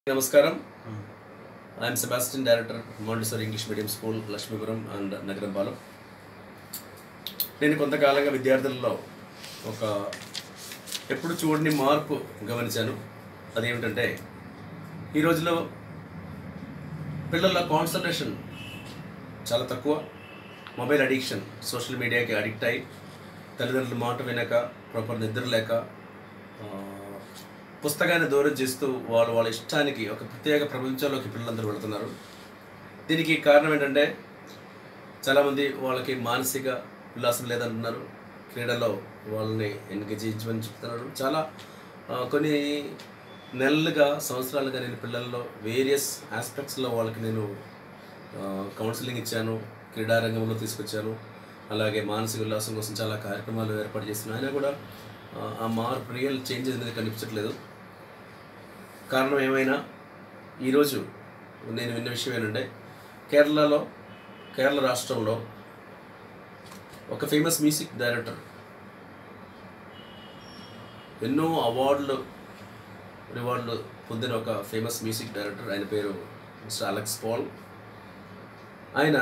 నమస్కారం I'm Sebastian director Montessori English medium school Lakshmipuram and Nagarampalem నేను కొంతకాలంగా విద్యార్థులలో ఒక ఎప్పుడు చూడని మార్పు గమనించాను అదేమిటంటే ఈ రోజులో పిల్లల కాన్సన్ట్రేషన్ చాలా తక్కువ మొబైల్ అడిక్షన్ సోషల్ మీడియాకి అడిక్ట్ అయ్యి తల్లిదండ్రుల మాట వినక ప్రాపర్ నిద్ర లేక ఆ, పుస్తకాన్ని దూరం చేస్తూ వాళ్ళు వాళ్ళ ఇష్టానికి ఒక ప్రత్యేక ప్రపంచంలోకి పిల్లలందరూ వెళుతున్నారు దీనికి కారణం ఏంటంటే చాలామంది వాళ్ళకి మానసిక ఉల్లాసం లేదంటున్నారు క్రీడలో వాళ్ళని ఎంగేజ్ చేయమని చెప్తున్నారు చాలా ఆ, కొన్ని నెలలుగా సంవత్సరాలుగా నేను పిల్లల్లో వేరియస్ ఆస్పెక్ట్స్లో వాళ్ళకి నేను కౌన్సిలింగ్ ఇచ్చాను క్రీడారంగంలో తీసుకొచ్చాను అలాగే మానసిక ఉల్లాసం కోసం చాలా కార్యక్రమాలు ఏర్పాటు చేస్తున్నాను అయినా కూడా ఆ, ఆ మార్పు రియల్ చేంజెస్ అనేది కనిపించట్లేదు కారణం ఏమైనా ఈరోజు నేను విన్న విషయం ఏంటంటే కేరళలో కేరళ రాష్ట్రంలో ఒక ఫేమస్ మ్యూజిక్ డైరెక్టర్ ఎన్నో అవార్డులు రివార్డులు పొందిన ఒక ఫేమస్ మ్యూజిక్ డైరెక్టర్ ఆయన పేరు మిస్టర్ అలెక్స్ పాల్ ఆయన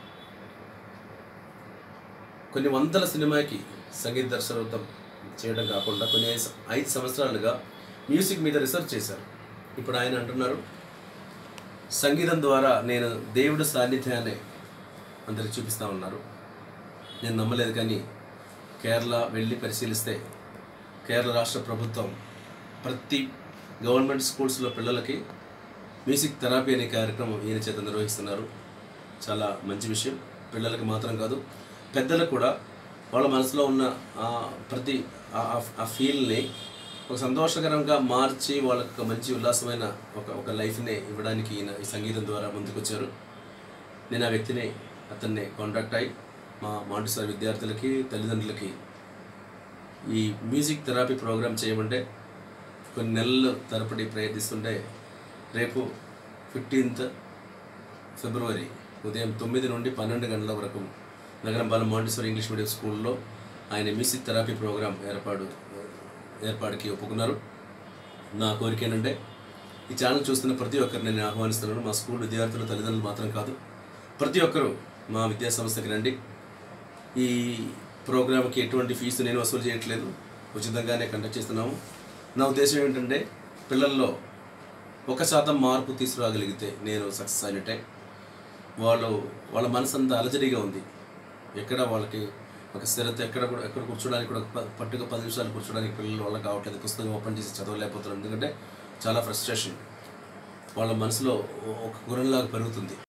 కొన్ని వందల సినిమాకి సంగీత దర్శకత్వం చేయడం కాకుండా కొన్ని ఐదు- ఐదు సంవత్సరాలుగా మ్యూజిక్ మీద రీసెర్చ్ చేశారు ఇప్పుడు ఆయన అంటున్నారు సంగీతం ద్వారా నేను దేవుడి సాన్నిధ్యాన్ని అందరికి చూపిస్తా ఉన్నారు నేను నమ్మలేదు కానీ కేరళ వెళ్ళి పరిశీలిస్తే కేరళ రాష్ట్ర ప్రభుత్వం ప్రతి గవర్నమెంట్ స్కూల్స్లో పిల్లలకి మ్యూజిక్ థెరపీ అనే కార్యక్రమం ఈయన చేత నిర్వహిస్తున్నారు చాలా మంచి విషయం పిల్లలకి మాత్రం కాదు పెద్దలకు కూడా వాళ్ళ మనసులో ఉన్న ఆ ప్రతి ఆ- ఆ- ఆ ఫీల్ని ఒక సంతోషకరంగా మార్చి వాళ్ళకి ఒక మంచి ఉల్లాసమైన ఒక ఒక లైఫ్ని ఇవ్వడానికి ఈయన ఈ సంగీతం ద్వారా ముందుకొచ్చారు నేను ఆ వ్యక్తిని అతన్ని కాంటాక్ట్ అయ్యి మా మాంటిసారి విద్యార్థులకి తల్లిదండ్రులకి ఈ మ్యూజిక్ థెరపీ ప్రోగ్రామ్ చేయమంటే కొన్ని నెలలు తరపడి ప్రయత్నిస్తుంటే రేపు ఫిఫ్టీన్త్ ఫిబ్రవరి ఉదయం తొమ్మిది నుండి పన్నెండు గంటల వరకు నగరం బాలం మాంటిసోర్ ఇంగ్లీష్ మీడియం స్కూల్లో ఆయన మ్యూజిక్ థెరపీ ప్రోగ్రాం ఏర్పాటు ఏర్పాటుకి ఒప్పుకున్నారు నా కోరిక ఏంటంటే ఈ ఛానల్ చూస్తున్న ప్రతి ఒక్కరిని నేను ఆహ్వానిస్తున్నాను మా స్కూల్ విద్యార్థులు తల్లిదండ్రులు మాత్రం కాదు ప్రతి ఒక్కరూ మా విద్యా సంస్థకి రండి ఈ ప్రోగ్రామ్కి ఎటువంటి ఫీజు నేను వసూలు చేయట్లేదు ఉచితంగానే కండక్ట్ చేస్తున్నాము నా ఉద్దేశం ఏంటంటే పిల్లల్లో ఒక శాతం మార్పు తీసుకురాగలిగితే నేను సక్సెస్ అయినట్టే వాళ్ళు వాళ్ళ మనసు అంతా అలజడిగా ఉంది ఎక్కడ వాళ్ళకి ఒక స్థిరత ఎక్కడ కూడా ఎక్కడ కూర్చోడానికి కూడా ప- పట్టుగా పది నిమిషాలు కూర్చోడానికి పిల్లలు వాళ్ళకి కావట్లేదు పుస్తకం ఓపెన్ చేసి చదవలేకపోతున్నారు ఎందుకంటే చాలా ఫ్రస్ట్రేషన్ వాళ్ళ మనసులో ఒక గురంలాగా పెరుగుతుంది